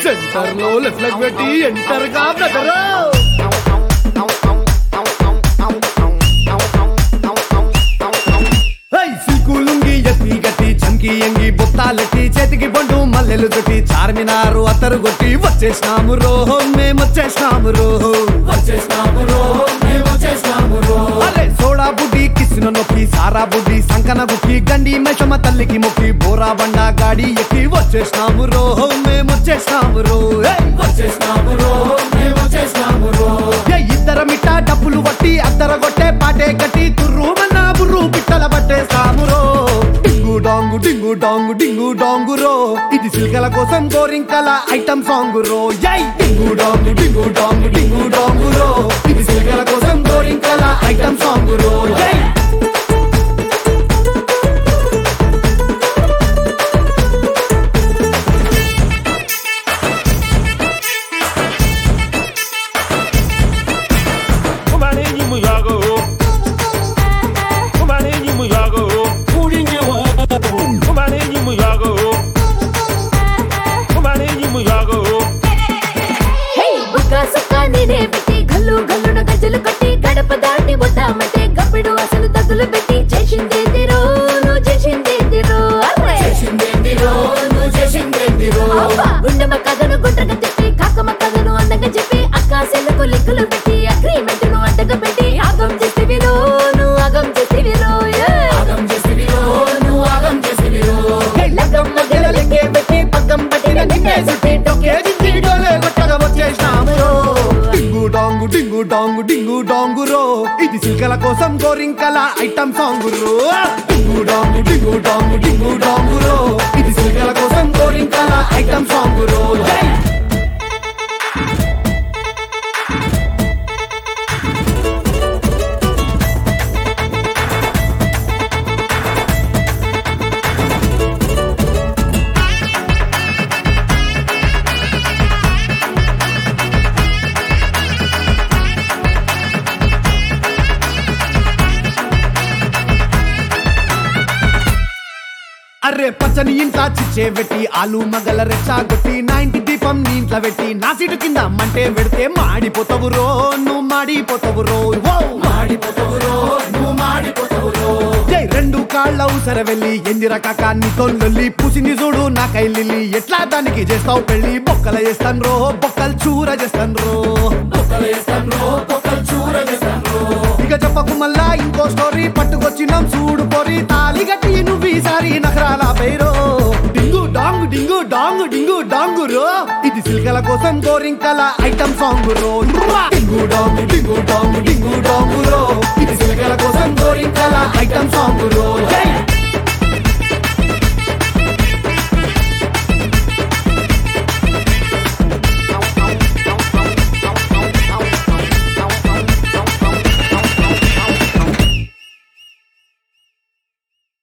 Centre లో left leg పెట్టి enter గా బ్రదరు సిల్కు లుంగి ఎత్తి గట్టి చంకి ఎంగి బొత్తాలెట్టి చేతికి బండు మల్లెలు తొట్టి చార్మినారు అత్తరు కొట్టి వచ్చేసినాము రో మేము వచ్చేసినాము రో వచ్చేసినాము రో మేము వచ్చేసినాము రో అరే సోడా బుడ్డి కిసిన నొక్కి సారా బుడ్డి సంకన బుక్కి గండి మెషమ తల్లికి మొక్కి బోరా బండ గాడి ఎక్కి వచ్చేసినాము రో మేము వచ్చేసినాము రో ఏయ్! వచ్చేసినాము రో మేము వచ్చేసినాము రో ఏ ఇద్దరమిట్ట డబ్బులు కొట్టి అద్దర కొట్టే పాటే కట్టి తుర్రు మన్నా బుర్రు పిట్టల పట్టేస్తాము రో డింగు డాంగు డింగు డాంగు డింగు డాంగు రో ఇది సిల్కల కోసం గోరింకల ఐటమ్ సాంగ్ రో జై డింగు డాంగు డింగు డాంగు డింగు డాంగు రో ఇది సిల్కల కోసం గోరింకల ఐటమ్ సాంగ్ రో జై Kumalenyi muyago Kumalenyi muyago Kulinye wabu Kumalenyi muyago Kumalenyi muyago హే బుక్క సుక్క నేనే పెట్టి గల్లు గల్లున గజ్జలు కట్టి గడప దాటి వద్దామంటే గప్పుడు అసలు తగులు పెట్టి చేసిందేందిరో నువ్వు చేసిందేందిరో అర్రే అబ్బా, గుండెమ్మ కథను గుండ్రగా చెప్పి కాకమ్మ కథను అందంగా చెప్పి అక్క సెల్లకు లెక్కలు పెట్టి అగ్రిమెంట్ ను అంటగా పెట్టి ఆగం చేసేవిరో నువ్వు ఆగం చేసేవిరో లగ్గం మధ్యలో లెక్కే పెట్టి పక్కం పట్టిన నిన్నే చుట్టి టొక్కే దించి డోలే కొట్టగా వచ్చేసినాము రో. డింగు డాంగు డింగు డాంగు డింగు డాంగు రో ఇది సిల్కల కోసం గోరింకల ఐటమ్ సాంగ్ రో డింగు డాంగు డింగు డాంగు డింగు డాంగు రో ఇది సిల్కల కోసం గోరింకల ఐటమ్ సాంగ్ రో జై అరే పచ్చని ఇంట చిచ్చే పెట్టి ఆలు మగల రెచ్చా కొట్టి నా ఇంటి దీపం నీ ఇంట్లో పెట్టి నా సీటు కింద మంటే పెడితే మాడిపోతావు రో నువ్వు మాడిపోతావు రో ఓ మాడిపోతావు రో నువ్వు మాడిపోతావు రో జై రెండు కాళ్ళ ఉసర వెళ్ళి ఎందిర కాక నీతో లొల్లి పూసింది చూడు నా కైలిల్లి ఎట్లా దానికి చేస్తావు పెళ్ళి బొక్కల చేస్తాను రో బొక్కలు చూర చేస్తాను రో బొక్కల చేస్తాను రో బొక్కలు చూర చేస్తాను రో ఇక చెప్పకు మళ్ళా ఇంకో స్టోరీ పట్టుకొచ్చినాం చూడు పొరి తాలి గట్టి నువ్వు ఈసారి నఖరాల పేరో డింగు డాంగు డింగు డాంగు డింగు డాంగు రో ఇది సిల్కల కోసం గోరింకల ఐటమ్ సాంగ్ రో డింగు డాంగు డింగు డాంగు డింగు డాంగు రో